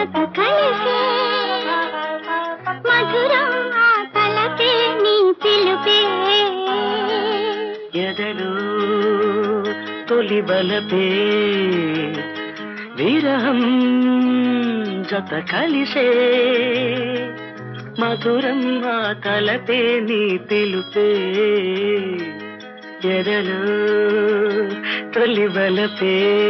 జత కలిసే మధురం ఆ తలపే నీ పిలుపే ఎదలు తొలి బలపే విరహం జత కలిసే మధురం ఆ తలపే నీ పిలుపే ఎదలు తొలి బలపే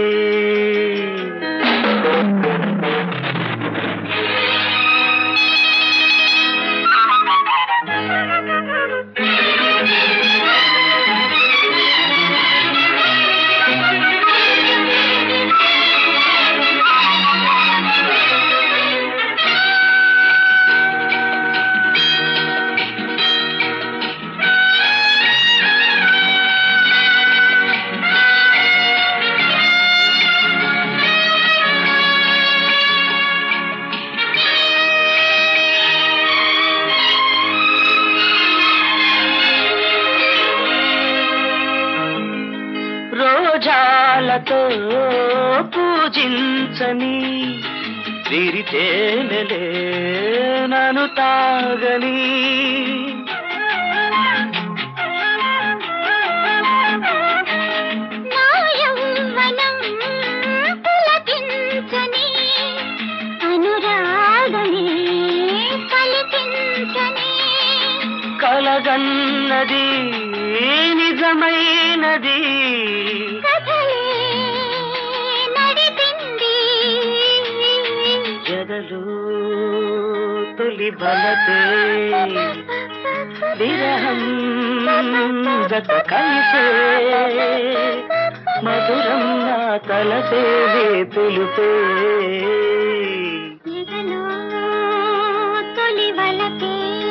రోజాలతో పూజించని విరితేనలే నన్ను తాగని నా యౌవనం పులకించని అనురాగమే కలిపించని కలగన్నది నిజమైనది కథలే నడిపింది జగలు తొలి బలతే విరహం జత కలిసే మధురం నా తలసే తెలుపే ఎదలో తొలి వలపే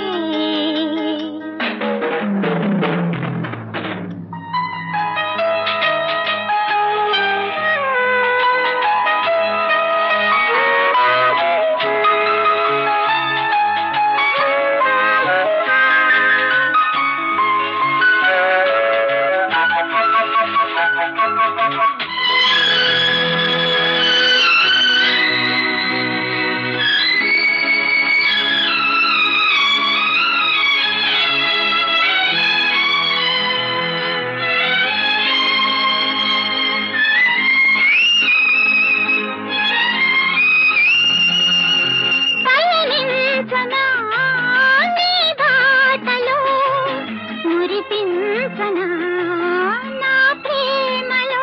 పయనించనా నీ బాటలో మురిపించనా నా ప్రేమలో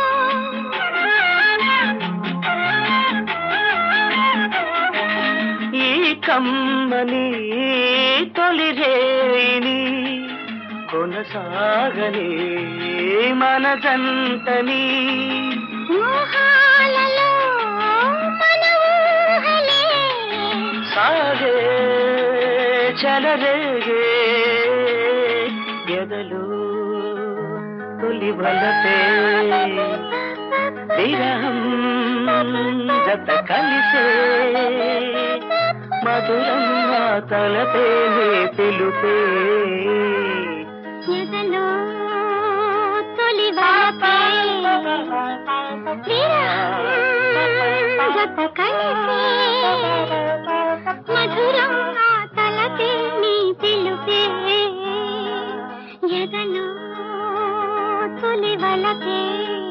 ఈ కమ్మని తొలి రేణి కొనసాగని మన జంటని మోహాలలో మన ఊహలే సాగే చలరేగే ఎదలు తొలి బలపే విరహం జత కలిసే మధురం ఆ తలపే పిలుపే ఎదలో తొలి వలపే విరహం జత కలిసే మధురం ఆ తలపే నీ పిలుపే ఎదలో తొలి వలపే